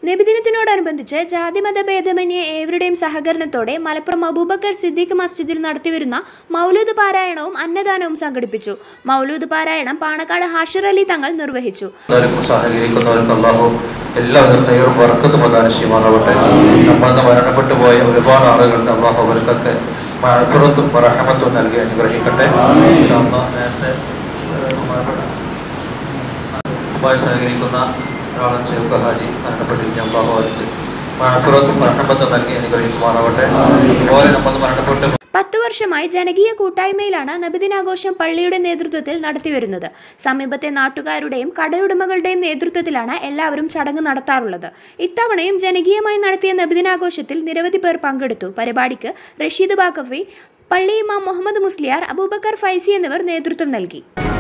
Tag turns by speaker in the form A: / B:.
A: നബിദിനത്തിനോടനുബന്ധിച്ച് ജാതിമത ഭേദമന്യേ ഏവരുടെയും സഹകരണത്തോടെ മലപ്പുറം അബൂബക്കർ സിദ്ദീഖ് മസ്ജിദിൽ നടത്തിവരുന്ന മൗലൂദ് പാരായണവും അന്നദാനവും സംഘടിപ്പിച്ചു മൗലൂദ് പാരായണം പാണക്കാട് ഹാഷിർ അലി തങ്ങൾ നിർവഹിച്ചു
B: എല്ലാവർക്കും സഹകരിക്കുന്നവർക്ക് അള്ളാഹു എല്ലാവരും ഹൈറും വർക്കത്തും പ്രധാന ചെയ്യുമാറാവട്ടെ നമ്മൾ മരണപ്പെട്ടു പോയ ഒരുപാട് ആളുകളുണ്ട് അള്ളാഹു അവർക്കൊക്കെ മഴപ്പുറത്തും റഹമത്തും നൽകി അനുഗ്രഹിക്കട്ടെ ഇൻഷാ അല്ലാഹ് നേരത്തെ ഏഹ്, ബഹുമാനപ്പെട്ട ദുബായ് സഹകരിക്കുന്ന ഒരാളൻ ചെറുക്ക ഹാജി മരണപ്പെട്ടിരിക്കുന്ന അള്ളാഹു അവർക്ക് മഴപ്പുറത്തും റഹമത്തും നൽകി അനുഗ്രഹിക്കുമാറാവട്ടെ അതുപോലെ നമ്മൾ മരണപ്പെട്ട്
A: പത്തു വർഷമായി ജനകീയ കൂട്ടായ്മയിലാണ് നബിദിനാഘോഷം പള്ളിയുടെ നേതൃത്വത്തിൽ നടത്തിവരുന്നത് സമീപത്തെ നാട്ടുകാരുടെയും കടയുടമകളുടെയും നേതൃത്വത്തിലാണ് എല്ലാവരും ചടങ്ങ് നടത്താറുള്ളത് ഇത്തവണയും ജനകീയമായി നടത്തിയ നബിദിനാഘോഷത്തിൽ നിരവധി പേർ പങ്കെടുത്തു പരിപാടിക്ക് റഷീദ് ബാക്കഫി പള്ളി ഇമാം മുഹമ്മദ് മുസ്ലിയാർ അബൂബക്കർ ഫൈസി എന്നിവർ നേതൃത്വം നൽകി